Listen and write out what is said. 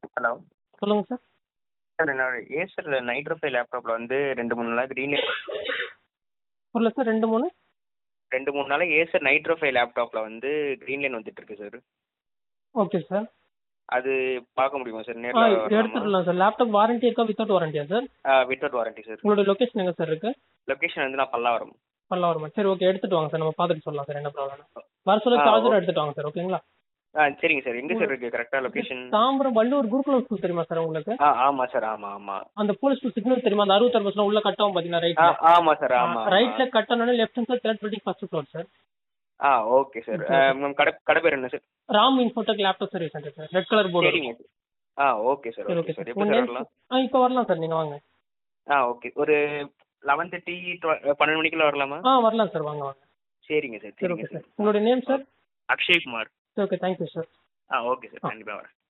Hello சொல்லுங்கள் sir sir என்னோட Acer Nitro five லேப்டாப்பில் வந்து ரெண்டு மூணு நாளாக க்ரீன் புரியல சார் ரெண்டு மூணு ரெண்டு மூணு நாளாக ஏசர் நைட்ரோஃபை லேப்டாப்பில் வந்து க்ரீன் லைன் வந்துட்டு இருக்கு சார் ஓகே சார் அது பார்க்க முடியுமா சார் ஆ நேரில் எடுத்துடலாம் சார் லேப்டாப் வாரண்டி இருக்கா வித்தவுட் வாரண்டியா சார் வித்தவுட் வாரண்டி சார் உங்களோட லொக்கேஷன் எங்கே சார் இருக்குது லொக்கேஷன் வந்து நான் பல்லாவரம் பல்லாவரமா சரி ஓகே எடுத்துட்டு வாங்க சார் நம்ம பார்த்துட்டு சொல்லலாம் சார் என்ன ப்ராப்ளம் வர சொல்ல ஆ, சார்ஜர் ஓகே. எடுத்துட்டு வாங்க சார் ஓகேங்களா ஆ சரிங்க சார் எங்கே சார் இருக்குது கரெக்டாக லொக்கேஷன் தாம்பரம் வள்ளூர் குருகுலம் ஸ்கூல் தெரியுமா சார் உங்களுக்கு ஆ ஆமாம் சார் ஆமாம் ஆமாம் அந்த போலீஸ் ஸ்கூல் சிக்னல் தெரியுமா அந்த அறுபத்தாறு பர்சன்ட் உள்ள கட்டவும் பார்த்தீங்கன்னா ஆ ரைட் ஆமாம் சார் ஆமாம் ரைட்ல கட்டணும்னா left hand sir third building first floor sir ஆ ஓகே சார் மேம் கடை கடை பேர் என்ன sir Ram infotech laptop service centre sir red colour board சரிங்க சார் ஆ ஓகே சார் சரி ஓகே ஓகே சார் சார் எப்போ உங்க சார் நேம் வரலாம் ஆ இப்போ வரலாம் சார் நீங்கள் வாங்க ஆ ஓகே ஒரு லெவன் தேர்ட்டி பன்னெண்டு மணிக்குள்ள வரலாமா ஆ வரலாம் சார் வாங்க வாங்க சரிங்க சார் சரி சரிங்க ஓகே சார் சார் உங்களுடைய நேம் சார் அக்ஷய் குமார் சரி ஓகே தேங்க்யூ சார் ஆ ஓகே சார் கண்டிப்பாக வரேன்